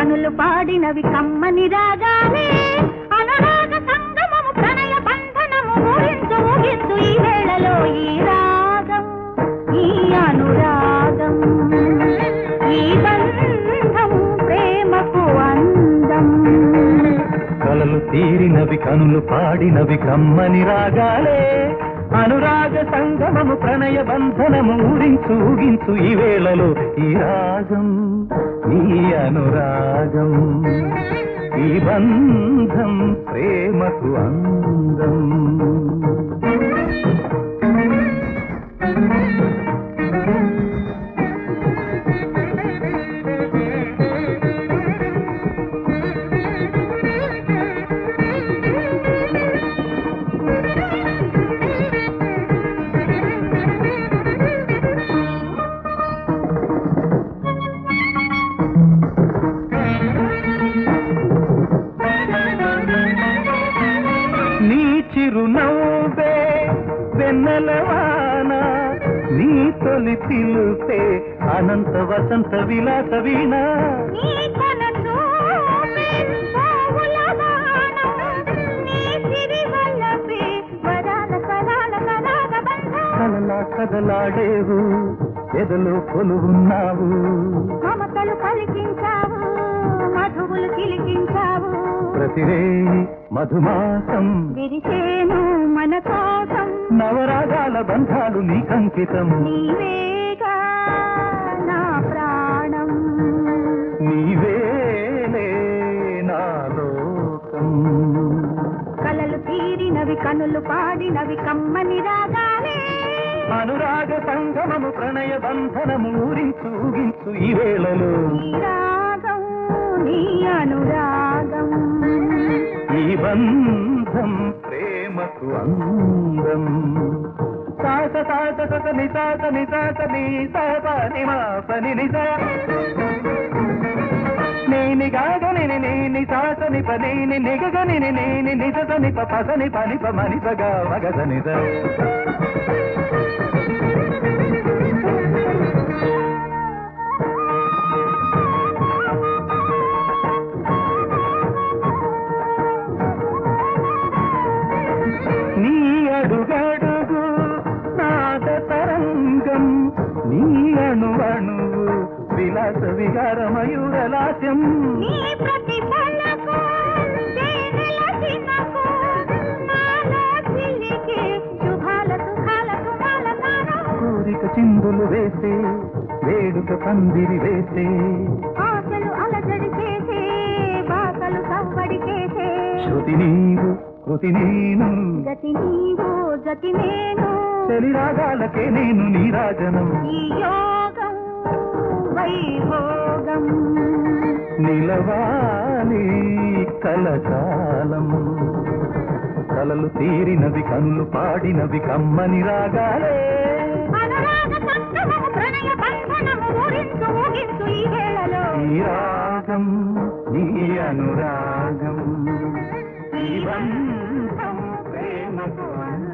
కనులు పాడినవి కమ్మని రాగాలే అనురాగ సంగమము ప్రణయ బంధనము ఊరించు ఊగించు ఈ వేళలో ఈ రాగం ఈ అనురాగం ఈ బంధం ప్రేమకు అందం కలలు తీరినవి కనులు పాడినవి కమ్మని రాగాలే అనురాగ సంగమము ప్రణయ బంధనము ఊరించు ఊగించు ఈ వేళలో ఈ రాగం ఈ అనురాగం ఈ బంధం ప్రేమకు అందం నీ చిరునవ్వే వెన్నెలవాన నీ తొలి పిలుపే అనంత వసంత విలాస వీణ నీ కొన చూపే పువ్వుల బాణం, నీ సిరివల్లపే వరాల సరాల సరాగ బంధం. కలలా కదలాడేవు ఎదలో కొలువున్నావు మమతలు పలికించావు మధువులు చిలికించావు ప్రతిరే మధుమాసం విరిసేను మన కోసం నవరాగాల బంధాలు నీకంకితం నీవేగా నా ప్రాణం నీవేలే నా లోకం కలలు తీరినవి కనులు పాడినవి కమ్మని రాగాలే అనురాగ సంగమము ప్రణయ బంధనము ఊరించు ఊగించు ఈ వేళలో ఈ రాగం నీ అనురాగం ఈ బంధం ప్రేమకు అందం సాత సాత సత నిసాత నిసాత నీ సప నిమా పని నిజ నేని గాగని నేని సాత నిప నేని నిగగని నేని నిజ నిప పసని పని ప మని పగ మగద నిజ నీ అడుగడుగు నాద తరంగం నీ అణువణువు విలాస విహార మయూరలాస్యం నీ ప్రతి పలకు తేనెల చిన్నకు నాలో చిలికే శుభాల సుఖాల సుమాల తారం కోరిక చిందులు వేసే వేడుక పందిరి వేసే ఆశలు అలజడి చేసే బాసలు సవ్వడి చేసే శృతి నీవు కృతి నేను గతి నీవు జతి నేను చలి రాగాలకే నేను నీరాజనం ఈ యోగం వైభోగం నిలవాలి కలకాలం కలలు తీరినవి కన్నులు పాడినవి కమ్మని రాగాలే అనురాగ సంగమము ప్రణయ బంధనము ఊరించు ఊగించు ఈ వేళలో ఈ రాగం నీ అనురాగం ఈ బంధం ప్రేమకు అందం.